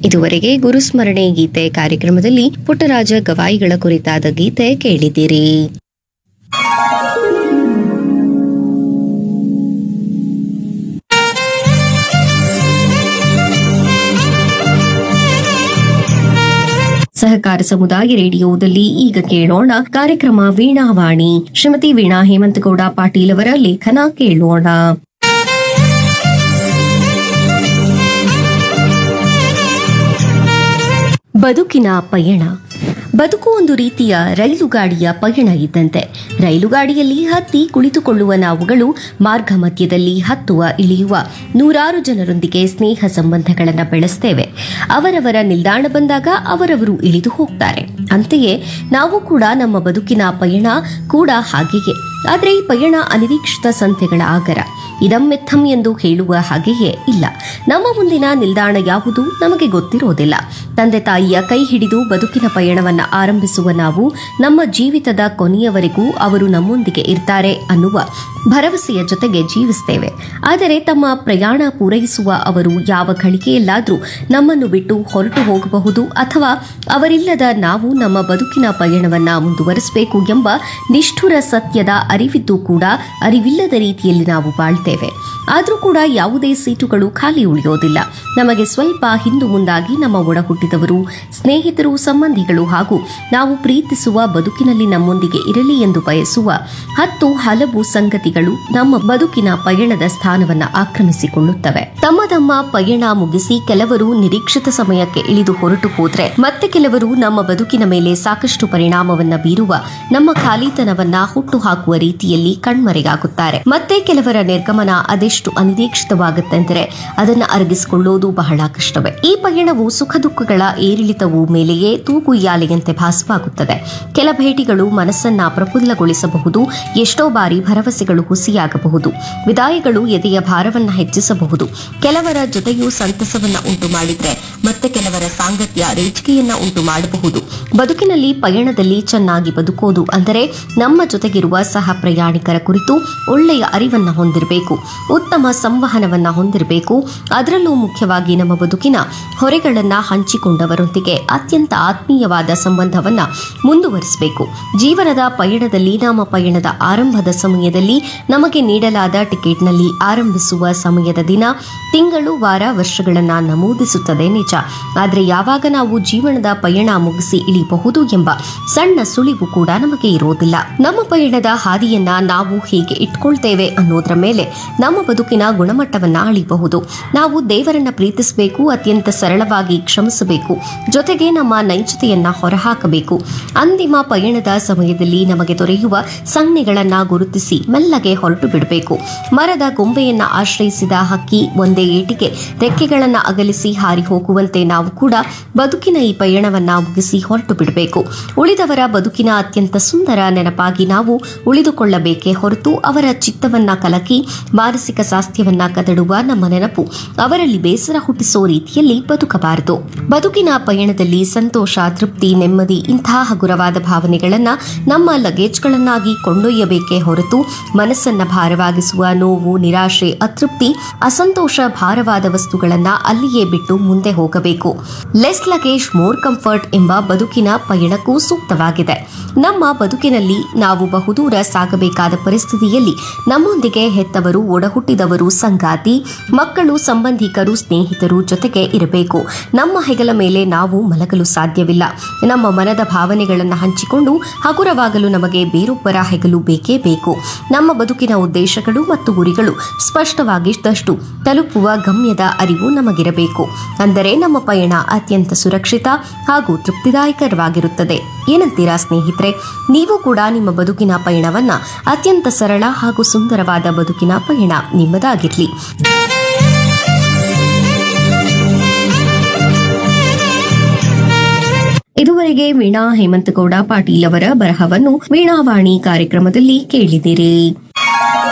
ಇದುವರೆಗೆ ಗುರುಸ್ಮರಣೆ ಗೀತೆ ಕಾರ್ಯಕ್ರಮದಲ್ಲಿ ಪುಟ್ಟರಾಜ ಗವಾಯಿಗಳ ಕುರಿತಾದ ಗೀತೆ ಕೇಳಿದಿರಿ ಸಹಕಾರ ಸಮುದಾಯ ರೇಡಿಯೋದಲ್ಲಿ ಈಗ ಕೇಳೋಣ ಕಾರ್ಯಕ್ರಮ ವೀಣಾವಾಣಿ ಶ್ರೀಮತಿ ವೀಣಾ ಹೇಮಂತಗೌಡ ಪಾಟೀಲ್ ಅವರ ಲೇಖನ ಕೇಳೋಣ ಬದುಕಿನ ಪಯಣ ಬದುಕು ಒಂದು ರೀತಿಯ ರೈಲು ಗಾಡಿಯ ಪಯಣ ಇದ್ದಂತೆ ರೈಲು ಗಾಡಿಯಲ್ಲಿ ಹತ್ತಿ ಕುಳಿತುಕೊಳ್ಳುವ ನಾವುಗಳು ಮಾರ್ಗ ಮಧ್ಯದಲ್ಲಿ ಹತ್ತುವ ಇಳಿಯುವ ನೂರಾರು ಜನರೊಂದಿಗೆ ಸ್ನೇಹ ಸಂಬಂಧಗಳನ್ನು ಬೆಳೆಸ್ತೇವೆ ಅವರವರ ನಿಲ್ದಾಣ ಬಂದಾಗ ಅವರವರು ಇಳಿದು ಹೋಗ್ತಾರೆ ಅಂತೆಯೇ ನಾವು ಕೂಡ ನಮ್ಮ ಬದುಕಿನ ಪಯಣ ಕೂಡ ಹಾಗೆಯೇ ಆದರೆ ಈ ಪಯಣ ಅನಿರೀಕ್ಷಿತ ಸಂತೆಗಳ ಆಗರ ಇದಮ್ಮೆಥಂ ಎಂದು ಹೇಳುವ ಹಾಗೆಯೇ ಇಲ್ಲ ನಮ್ಮ ಮುಂದಿನ ನಿಲ್ದಾಣ ಯಾವುದು ನಮಗೆ ಗೊತ್ತಿರೋದಿಲ್ಲ ತಂದೆ ತಾಯಿಯ ಕೈ ಹಿಡಿದು ಬದುಕಿನ ಪಯಣವನ್ನ ಆರಂಭಿಸುವ ನಾವು ನಮ್ಮ ಜೀವಿತದ ಕೊನೆಯವರೆಗೂ ಅವರು ನಮ್ಮೊಂದಿಗೆ ಇರ್ತಾರೆ ಅನ್ನುವ ಭರವಸೆಯ ಜೊತೆಗೆ ಜೀವಿಸ್ತೇವೆ ಆದರೆ ತಮ್ಮ ಪ್ರಯಾಣ ಪೂರೈಸುವ ಅವರು ಯಾವ ಗಳಿಗೆಯಲ್ಲಾದರೂ ನಮ್ಮನ್ನು ಬಿಟ್ಟು ಹೊರಟು ಹೋಗಬಹುದು ಅಥವಾ ಅವರಿಲ್ಲದ ನಾವು ನಮ್ಮ ಬದುಕಿನ ಪಯಣವನ್ನ ಮುಂದುವರಿಸಬೇಕು ಎಂಬ ನಿಷ್ಠುರ ಸತ್ಯದ ಅರಿವಿದ್ದು ಕೂಡ ಅರಿವಿಲ್ಲದ ರೀತಿಯಲ್ಲಿ ನಾವು ಬಾಳ್ತೇವೆ ಆದರೂ ಕೂಡ ಯಾವುದೇ ಸೀಟುಗಳು ಖಾಲಿ ಉಳಿಯೋದಿಲ್ಲ ನಮಗೆ ಸ್ವಲ್ಪ ಹಿಂದು ಮುಂದಾಗಿ ನಮ್ಮ ಒಡ ಹುಟ್ಟಿದವರು ಸ್ನೇಹಿತರು ಸಂಬಂಧಿಗಳು ಹಾಗೂ ನಾವು ಪ್ರೀತಿಸುವ ಬದುಕಿನಲ್ಲಿ ನಮ್ಮೊಂದಿಗೆ ಇರಲಿ ಎಂದು ಬಯಸುವ ಹತ್ತು ಹಲವು ಸಂಗತಿಗಳು ನಮ್ಮ ಬದುಕಿನ ಪಯಣದ ಸ್ಥಾನವನ್ನ ಆಕ್ರಮಿಸಿಕೊಳ್ಳುತ್ತವೆ ತಮ್ಮ ತಮ್ಮ ಪಯಣ ಮುಗಿಸಿ ಕೆಲವರು ನಿರೀಕ್ಷಿತ ಸಮಯಕ್ಕೆ ಇಳಿದು ಹೊರಟು ಹೋದ್ರೆ ಮತ್ತೆ ಕೆಲವರು ನಮ್ಮ ಬದುಕಿನ ಮೇಲೆ ಸಾಕಷ್ಟು ಪರಿಣಾಮವನ್ನ ಬೀರುವ ನಮ್ಮ ಖಾಲಿತನವನ್ನ ಹುಟ್ಟು ಹಾಕುವ ರೀತಿಯಲ್ಲಿ ಕಣ್ಮರೆಗಾಗುತ್ತಾರೆ ಮತ್ತೆ ಕೆಲವರ ನಿರ್ಗಮನ ಅದೆಷ್ಟು ಅನಿರೀಕ್ಷಿತವಾಗುತ್ತೆಂದರೆ ಅದನ್ನ ಅರಗಿಸಿಕೊಳ್ಳೋದು ಬಹಳ ಕಷ್ಟವೇ ಈ ಪಯಣವು ಸುಖ ದುಃಖಗಳ ಏರಿಳಿತವು ಮೇಲೆಯೇ ತೂಗುಯ್ಯಾಲೆಯಂತೆ ಭಾಸವಾಗುತ್ತದೆ ಕೆಲ ಭೇಟಿಗಳು ಮನಸ್ಸನ್ನ ಪ್ರಫುಲ್ಲಗೊಳಿಸಬಹುದು ಎಷ್ಟೋ ಬಾರಿ ಭರವಸೆಗಳು ಹುಸಿಯಾಗಬಹುದು ವಿದಾಯಗಳು ಎದೆಯ ಭಾರವನ್ನ ಹೆಚ್ಚಿಸಬಹುದು ಕೆಲವರ ಜೊತೆಯೂ ಸಂತಸವನ್ನ ಉಂಟು ಮಾಡಿದ್ರೆ ಮತ್ತೆ ಕೆಲವರ ಸಾಂಗತ್ಯ ರೇಚಿಕೆಯನ್ನ ಉಂಟು ಮಾಡಬಹುದು ಬದುಕಿನಲ್ಲಿ ಪಯಣದಲ್ಲಿ ಚೆನ್ನಾಗಿ ಬದುಕೋದು ಅಂದರೆ ನಮ್ಮ ಜೊತೆಗಿರುವ ಸಹ ಪ್ರಯಾಣಿಕರ ಕುರಿತು ಒಳ್ಳೆಯ ಅರಿವನ್ನ ಹೊಂದಿರಬೇಕು ಉತ್ತಮ ಸಂವಹನವನ್ನ ಹೊಂದಿರಬೇಕು ಅದರಲ್ಲೂ ಮುಖ್ಯವಾಗಿ ನಮ್ಮ ಬದುಕಿನ ಹೊರೆಗಳನ್ನ ಹಂಚಿಕೊಂಡವರೊಂದಿಗೆ ಅತ್ಯಂತ ಆತ್ಮೀಯವಾದ ಸಂಬಂಧವನ್ನ ಮುಂದುವರಿಸಬೇಕು ಜೀವನದ ಪಯಣದಲ್ಲಿ ನಮ್ಮ ಪಯಣದ ಆರಂಭದ ಸಮಯದಲ್ಲಿ ನಮಗೆ ನೀಡಲಾದ ಟಿಕೆಟ್ನಲ್ಲಿ ಆರಂಭಿಸುವ ಸಮಯದ ದಿನ ತಿಂಗಳು ವಾರ ವರ್ಷಗಳನ್ನ ನಮೂದಿಸುತ್ತದೆ ನಿಜ ಆದರೆ ಯಾವಾಗ ನಾವು ಜೀವನದ ಪಯಣ ಮುಗಿಸಿ ಇಳಿಬಹುದು ಎಂಬ ಸಣ್ಣ ಸುಳಿವು ಕೂಡ ನಮಗೆ ಇರೋದಿಲ್ಲ ನಮ್ಮ ಪಯಣದ ಹಾದಿಯನ್ನ ನಾವು ಹೇಗೆ ಇಟ್ಕೊಳ್ತೇವೆ ಅನ್ನೋದರ ಮೇಲೆ ನಮ್ಮ ಬದುಕಿನ ಗುಣಮಟ್ಟವನ್ನ ಅಳಿಬಹುದು ನಾವು ದೇವರನ್ನ ಪ್ರೀತಿಸಬೇಕು ಅತ್ಯಂತ ಸರಳವಾಗಿ ಕ್ಷಮಿಸಬೇಕು ಜೊತೆಗೆ ನಮ್ಮ ನೈಜತೆಯನ್ನ ಹೊರಹಾಕಬೇಕು ಅಂತಿಮ ಪಯಣದ ಸಮಯದಲ್ಲಿ ನಮಗೆ ದೊರೆಯುವ ಸಂಜ್ಞೆಗಳನ್ನ ಗುರುತಿಸಿ ಮೆಲ್ಲಗೆ ಹೊರಟು ಬಿಡಬೇಕು ಮರದ ಗೊಂಬೆಯನ್ನ ಆಶ್ರಯಿಸಿದ ಹಕ್ಕಿ ಒಂದೇ ಏಟಿಗೆ ರೆಕ್ಕೆಗಳನ್ನ ಅಗಲಿಸಿ ಹಾರಿ ಹೋಗುವಂತೆ ನಾವು ಕೂಡ ಬದುಕಿನ ಈ ಪಯಣವನ್ನ ಮುಗಿಸಿ ಹೊರಟು ಬಿಡಬೇಕು ಉಳಿದವರ ಬದುಕಿನ ಅತ್ಯಂತ ಸುಂದರ ನೆನಪಾಗಿ ನಾವು ಉಳಿದುಕೊಳ್ಳಬೇಕೇ ಹೊರತು ಅವರ ಚಿತ್ತವನ್ನ ಕಲಕಿ ಮಾನಸಿಕ ಸ್ವಾಸ್ಥ್ಯವನ್ನ ಕದಡುವ ನಮ್ಮ ನೆನಪು ಅವರಲ್ಲಿ ಬೇಸರ ಹುಟ್ಟಿಸೋ ರೀತಿಯಲ್ಲಿ ಬದುಕಬಾರದು ಬದುಕಿನ ಪಯಣದಲ್ಲಿ ಸಂತೋಷ ತೃಪ್ತಿ ನೆಮ್ಮದಿ ಇಂತಹ ಹಗುರವಾದ ಭಾವನೆಗಳನ್ನ ನಮ್ಮ ಲಗೇಜ್ಗಳನ್ನಾಗಿ ಕೊಂಡೊಯ್ಯಬೇಕೇ ಹೊರತು ಮನಸ್ಸನ್ನ ಭಾರವಾಗಿಸುವ ನೋವು ನಿರಾಶೆ ಅತೃಪ್ತಿ ಅಸಂತೋಷ ಭಾರವಾದ ವಸ್ತುಗಳನ್ನ ಅಲ್ಲಿಯೇ ಬಿಟ್ಟು ಮುಂದೆ ಹೋಗಬೇಕು ಲೆಸ್ ಲಗೇಜ್ ಮೋರ್ ಕಂಫರ್ಟ್ ಎಂಬ ಬದುಕಿನ ಪಯಣಕ್ಕೂ ಸೂಕ್ತವಾಗಿದೆ ನಮ್ಮ ಬದುಕಿನಲ್ಲಿ ನಾವು ಬಹುದೂರ ಸಾಗಬೇಕಾದ ಪರಿಸ್ಥಿತಿಯಲ್ಲಿ ನಮ್ಮೊಂದಿಗೆ ಹೆತ್ತವರು ಒಡಹುಟ್ಟಿದವರು ಸಂಗಾತಿ ಮಕ್ಕಳು ಸಂಬಂಧಿಕರು ಸ್ನೇಹಿತರು ಜೊತೆಗೆ ಇರಬೇಕು ನಮ್ಮ ಹೆಗಲ ಮೇಲೆ ನಾವು ಮಲಗಲು ಸಾಧ್ಯವಿಲ್ಲ ನಮ್ಮ ಮನದ ಭಾವನೆಗಳನ್ನು ಹಂಚಿಕೊಂಡು ಹಗುರವಾಗಲು ನಮಗೆ ಬೇರೊಬ್ಬರ ಹೆಗಲು ಬೇಕೇ ಬೇಕು ನಮ್ಮ ಬದುಕಿನ ಉದ್ದೇಶಗಳು ಮತ್ತು ಗುರಿಗಳು ಸ್ಪಷ್ಟವಾಗಿದ್ದಷ್ಟು ತಲುಪುವ ಗಮ್ಯದ ಅರಿವು ನಮಗಿರಬೇಕು ಅಂದರೆ ನಮ್ಮ ಪಯಣ ಅತ್ಯಂತ ಸುರಕ್ಷಿತ ಹಾಗೂ ತೃಪ್ತಿದಾಯಕರವಾಗಿರುತ್ತದೆ ಏನಂತೀರಾ ಸ್ನೇಹಿತರೆ ನೀವು ಕೂಡ ನಿಮ್ಮ ಬದುಕಿನ ಪಯಣವನ್ನ ಅತ್ಯಂತ ಸರಳ ಹಾಗೂ ಸುಂದರವಾದ ಬದುಕಿನ ಪಯಣ ನಿಮ್ಮದಾಗಿರ್ಲಿ ಇದುವರೆಗೆ ವೀಣಾ ಹೇಮಂತಗೌಡ ಪಾಟೀಲ್ ಅವರ ಬರಹವನ್ನು ವೀಣಾವಾಣಿ ಕಾರ್ಯಕ್ರಮದಲ್ಲಿ ಕೇಳಿದಿರಿ